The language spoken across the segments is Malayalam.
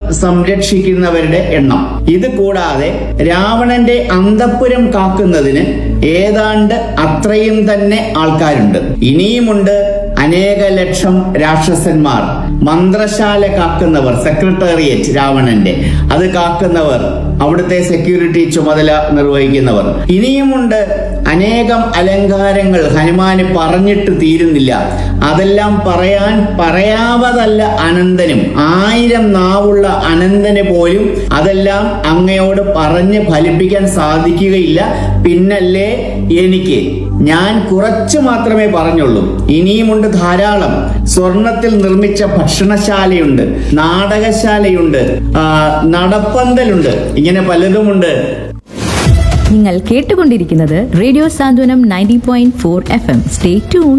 സംരക്ഷിക്കുന്നവരുടെ എണ്ണം ഇത് കൂടാതെ രാവണന്റെ അന്തപ്പുരം കാക്കുന്നതിന് ഏതാണ്ട് അത്രയും തന്നെ ആൾക്കാരുണ്ട് ഇനിയുമുണ്ട് അനേക ലക്ഷം രാക്ഷസന്മാർ മന്ത്രശാല കാക്കുന്നവർ സെക്രട്ടേറിയറ്റ് രാവണന്റെ അത് കാക്കുന്നവർ അവിടുത്തെ സെക്യൂരിറ്റി ചുമതല നിർവഹിക്കുന്നവർ ഇനിയുമുണ്ട് അനേകം അലങ്കാരങ്ങൾ ഹനുമാന് പറഞ്ഞിട്ട് തീരുന്നില്ല അതെല്ലാം പറയാൻ പറയാവതല്ല അനന്തനും ആയിരം നാവുള്ള അനന്തന് പോലും അതെല്ലാം അങ്ങയോട് പറഞ്ഞ് ഫലിപ്പിക്കാൻ സാധിക്കുകയില്ല പിന്നല്ലേ എനിക്ക് ഞാൻ കുറച്ചു മാത്രമേ പറഞ്ഞുള്ളൂ ഇനിയുമുണ്ട് ധാരാളം സ്വർണത്തിൽ നിർമ്മിച്ച ഭക്ഷണശാലയുണ്ട് നാടകശാലയുണ്ട് ആ, നടപ്പന്തലുണ്ട് ഇങ്ങനെ പലതുമുണ്ട് നിങ്ങൾ കേട്ടുകൊണ്ടിരിക്കുന്നത് radio Santhwanam ninety point four F M stay tune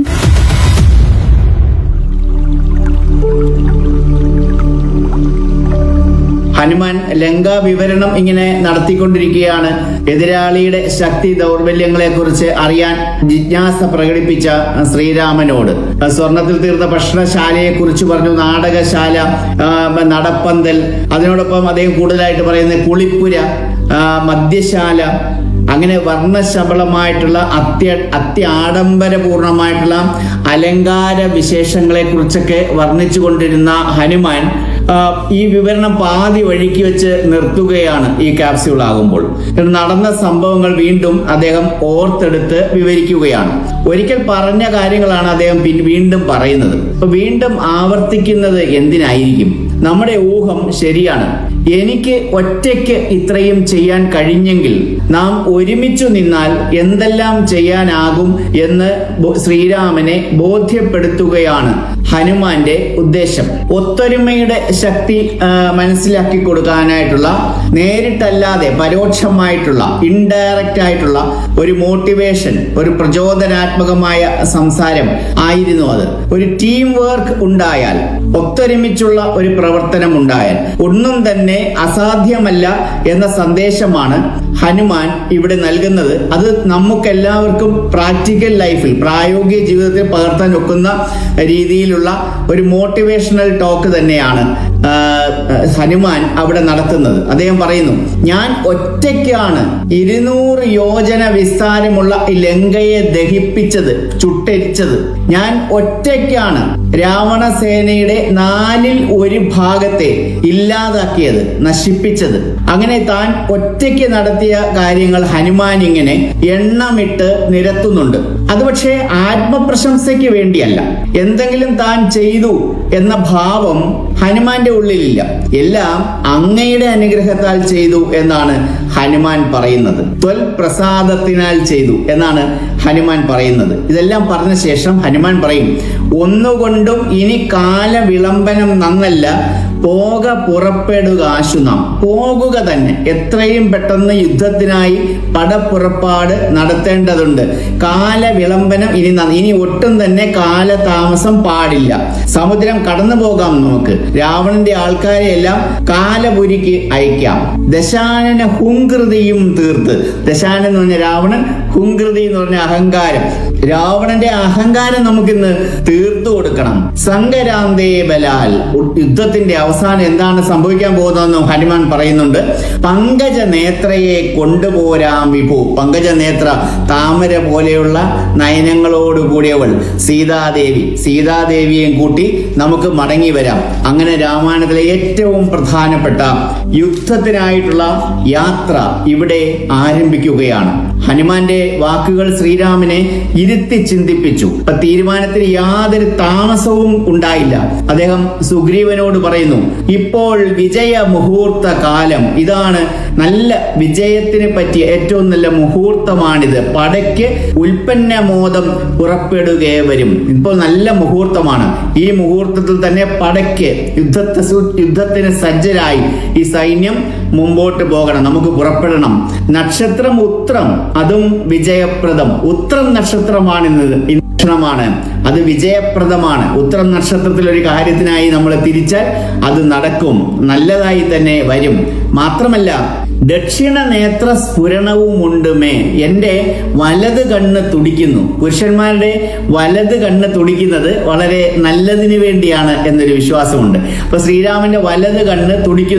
Hanuman Lanka വിവരണം ഇങ്ങനെ നടത്തിക്കൊണ്ടിരിക്കുകയാണ് എതിരാളിയുടെ ശക്തി ദൗർബല്യങ്ങളെ കുറിച്ച് അറിയാൻ ജിജ്ഞാസ പ്രകടിപ്പിച്ച ശ്രീരാമനോട് സ്വർണത്തിൽ തീർത്ത ഭക്ഷണശാലയെ കുറിച്ച് പറഞ്ഞു നാടകശാല ആ, നടപ്പന്തൽ അതിനോടൊപ്പം അദ്ദേഹം കൂടുതലായിട്ട് പറയുന്നത് കുളിപ്പുര ആ, മദ്യശാല അങ്ങനെ വർണ്ണശബളമായിട്ടുള്ള അത്യ അത്യാഡംബരപൂർണമായിട്ടുള്ള അലങ്കാര വിശേഷങ്ങളെ കുറിച്ചൊക്കെ വർണ്ണിച്ചു കൊണ്ടിരുന്ന ഹനുമാൻ ആ, ഈ വിവരണം പാതി വഴിക്ക് വെച്ച് നിർത്തുകയാണ് ഈ ക്യാപ്സ്യൂൾ ആകുമ്പോൾ നടന്ന സംഭവങ്ങൾ വീണ്ടും അദ്ദേഹം ഓർത്തെടുത്ത് വിവരിക്കുകയാണ് ഒരിക്കൽ പറഞ്ഞ കാര്യങ്ങളാണ് അദ്ദേഹം പിൻ- വീണ്ടും പറയുന്നത് അപ്പൊ വീണ്ടും ആവർത്തിക്കുന്നത് എന്തിനായിരിക്കും നമ്മുടെ ഊഹം ശരിയാണ് എനിക്ക് ഒറ്റയ്ക്ക് ഇത്രയും ചെയ്യാൻ കഴിഞ്ഞെങ്കിൽ നാം ഒരുമിച്ചു നിന്നാൽ എന്തെല്ലാം ചെയ്യാനാകും എന്ന് ബോ- ശ്രീരാമനെ ബോധ്യപ്പെടുത്തുകയാണ് ഹനുമാന്റെ ഉദ്ദേശം ഒത്തൊരുമയുടെ ശക്തി ആ, മനസ്സിലാക്കി കൊടുക്കാനായിട്ടുള്ള നേരിട്ടല്ലാതെ പരോക്ഷമായിട്ടുള്ള ഇൻഡയറക്റ്റ് ആയിട്ടുള്ള ഒരു മോട്ടിവേഷൻ ഒരു പ്രചോദനാത്മകമായ സംസാരം ആയിരുന്നു അത് ഒരു ടീം വർക്ക് ഉണ്ടായാൽ ഒത്തൊരുമിച്ചുള്ള ഒരു പ്രവർത്തനം ഉണ്ടായാൽ ഒന്നും തന്നെ അസാധ്യമല്ല എന്ന സന്ദേശമാണ് ഹനുമാൻ ഇവിടെ നൽകുന്നത് അത് നമുക്കെല്ലാവർക്കും പ്രാക്ടിക്കൽ ലൈഫിൽ പ്രായോഗിക ജീവിതത്തിൽ പകർത്താൻ ഒക്കുന്ന രീതിയിലുള്ള ഒരു മോട്ടിവേഷണൽ ടോക്ക് തന്നെയാണ് ആ, ഹനുമാൻ അവിടെ നടത്തുന്നത് അദ്ദേഹം പറയുന്നു ഞാൻ ഒറ്റയ്ക്കാണ് ഇരുന്നൂറ് യോജന വിസ്താരമുള്ള ഈ ലങ്കയെ ദഹിപ്പിച്ചത് ചുട്ടരിച്ചത് ഞാൻ ഒറ്റയ്ക്കാണ് രാവണ സേനയുടെ നാലിൽ ഒരു ഭാഗത്തെ ഇല്ലാതാക്കിയത് നശിപ്പിച്ചത് അങ്ങനെ താൻ ഒറ്റയ്ക്ക് നടത്തിയ കാര്യങ്ങൾ ഹനുമാൻ ഇങ്ങനെ എണ്ണമിട്ട് നിരത്തുന്നുണ്ട് അത് പക്ഷേ ആത്മപ്രശംസയ്ക്ക് വേണ്ടിയല്ല എന്തെങ്കിലും താൻ ചെയ്തു എന്ന ഭാവം ഹനുമാന്റെ ഉള്ളിലില്ല എല്ലാം അങ്ങയുടെ അനുഗ്രഹത്താൽ ചെയ്തു എന്നാണ് ഹനുമാൻ പറയുന്നത് ത്വൽ പ്രസാദത്തിനാൽ ചെയ്തു എന്നാണ് ഹനുമാൻ പറയുന്നത് ഇതെല്ലാം പറഞ്ഞ ശേഷം ഹനുമാൻ പറയും ഒന്നുകൊണ്ടും ഇനി കാല വിളംബനം നന്നല്ല പോക പുറപ്പെടുക ആശു നാം പോകുക തന്നെ എത്രയും പെട്ടെന്ന് യുദ്ധത്തിനായി പടപ്പുറപ്പാട് നടത്തേണ്ടതുണ്ട് കാല വിളംബനം ഇനി നന്ദി ഇനി ഒട്ടും തന്നെ കാലതാമസം പാടില്ല സമുദ്രം കടന്നു പോകാം നമുക്ക് രാവണന്റെ ആൾക്കാരെ എല്ലാം കാലപുരിക്ക് അയക്കാം ദശാനന ഹുങ്കൃതിയും തീർത്ത് ദശാനൻ എന്ന് പറഞ്ഞ രാവണൻ ഹുങ്കൃതി എന്ന് പറഞ്ഞ അഹങ്കാരം രാവണന്റെ അഹങ്കാരം നമുക്കിന്ന് തീർത്തു കൊടുക്കണം സംഗരാന്തേ ബലാൽ ഉ- യുദ്ധത്തിന്റെ അവസാനം എന്താണ് സംഭവിക്കാൻ പോകുന്നതെന്നും ഹനുമാൻ പറയുന്നുണ്ട് പങ്കജ നേത്രയെ കൊണ്ടുപോരാം വിഭു പങ്കജ നേത്ര താമര പോലെയുള്ള നയനങ്ങളോട് കൂടിയവൾ സീതാദേവി സീതാദേവിയെയും കൂട്ടി നമുക്ക് മടങ്ങി വരാം അങ്ങനെ രാമായണത്തിലെ ഏറ്റവും പ്രധാനപ്പെട്ട യുദ്ധത്തിനായിട്ടുള്ള യാത്ര ഇവിടെ ആരംഭിക്കുകയാണ് ഹനുമാന്റെ വാക്കുകൾ ശ്രീരാമനെ ഇരുത്തി ചിന്തിപ്പിച്ചു അപ്പൊ തീരുമാനത്തിന് യാതൊരു താമസവും ഉണ്ടായില്ല അദ്ദേഹം സുഗ്രീവനോട് പറയുന്നു ഇപ്പോൾ വിജയ മുഹൂർത്ത കാലം ഇതാണ് നല്ല വിജയത്തിന് പറ്റിയ ഏറ്റവും നല്ല മുഹൂർത്തമാണിത് പടയ്ക്ക് ഉൽപ്പന്നമോദം പുറപ്പെടുകയെ വരും ഇപ്പോൾ നല്ല മുഹൂർത്തമാണ് ഈ മുഹൂർത്തത്തിൽ തന്നെ പടയ്ക്ക് യുദ്ധത്തെ സു- യുദ്ധത്തിന് സജ്ജരായി ഈ സൈന്യം മുമ്പോട്ട് പോകണം നമുക്ക് പുറപ്പെടണം നക്ഷത്രം ഉത്രം അതും വിജയപ്രദം ഉത്രം നക്ഷത്രമാണിന്ന് ലക്ഷണമാണ് അത് വിജയപ്രദമാണ് ഉത്രം നക്ഷത്രത്തിൽ ഒരു കാര്യത്തിനായി നമ്മൾ തിരിച്ചാൽ അത് നടക്കും നല്ലതായി തന്നെ വരും മാത്രമല്ല ദക്ഷിണ നേത്ര സ്ഫുരണവുമുണ്ട് മേ എൻ്റെ വലത് കണ്ണ് തുടിക്കുന്നു പുരുഷന്മാരുടെ വലത് കണ്ണ് തുടിക്കുന്നത് വളരെ നല്ലതിന് വേണ്ടിയാണ് എന്നൊരു വിശ്വാസമുണ്ട് അപ്പൊ ശ്രീരാമന്റെ വലത് കണ്ണ് തുടിക്കുന്നു